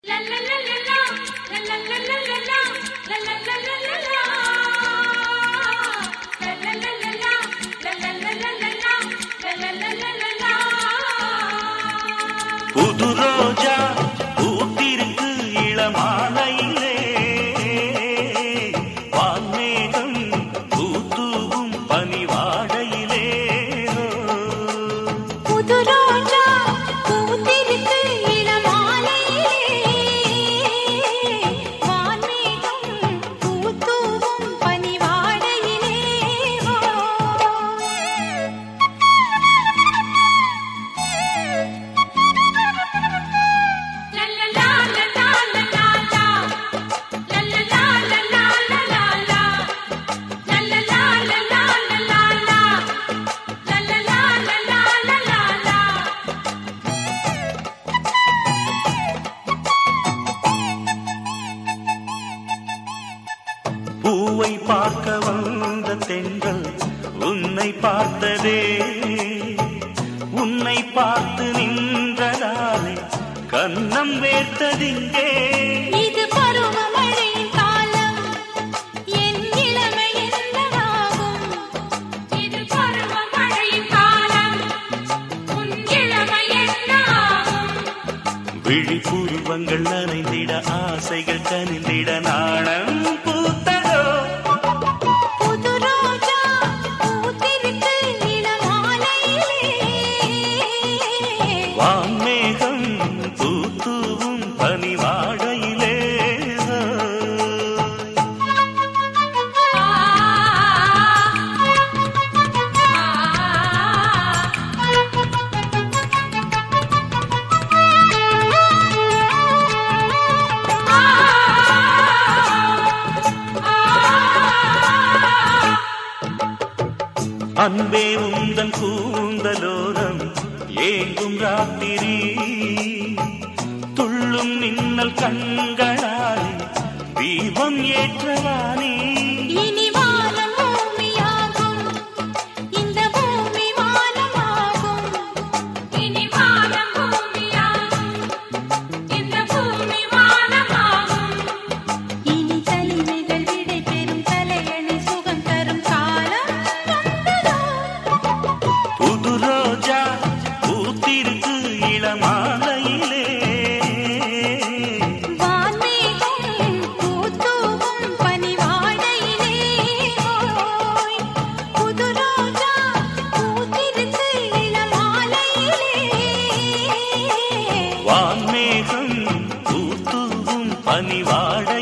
புது ரோஜா பூத்திருக்கு இளமாலையிலே வான்மேகம் பூத்தூவும் பனிவாடையிலே புது ரோஜா பூத்திருக்கு இளமாலையிலே வான்மேகம் பூத்தூவும் பனிவாடையிலே பூவை பார்க்க வந்த தென்றல் உன்னை பார்த்ததே உன்னை பார்த்து நின்றதாலே கன்னம் வேர்த்ததிங்கே இது பருவமழையின் காலம் என் இளமை என்னவாகும் இது பருவமழையின் காலம் உன் இளமை என்னாகும் விழிப்புருவங்கள் நனைந்திட ஆசைகள் கனிந்திட நாணம் பூத்ததோ புது ரோஜா பூத்திருக்கு இளமாலையிலே வான்மேகம் பூத்தூவும் பனிவாடையிலே அன்பே உந்தன் கூந்தலோரம் ஏங்கும் ராத்திரி துள்ளும் நின்னல் கண்களாலே தீபம் ஏற்றவானே இனி வானம் பூமியாகும் இந்த பூமி வானமாகும் இனி வானம் பூமியாகும் இந்த பூமி வானமாகும் இனி தனிமைகள் விடை பெறும் தலையணி சுகம் தரும் காலம் வந்ததோ புது ரோஜா பூத்திருக்கு இளமாலையிலே வான்மேகம் பூத்தூவும் பனிவாடையிலே ஓய் புது ரோஜா பூத்திருக்கு இளமாலையிலே வான்மேகம் பூத்தூவும் பனிவாடை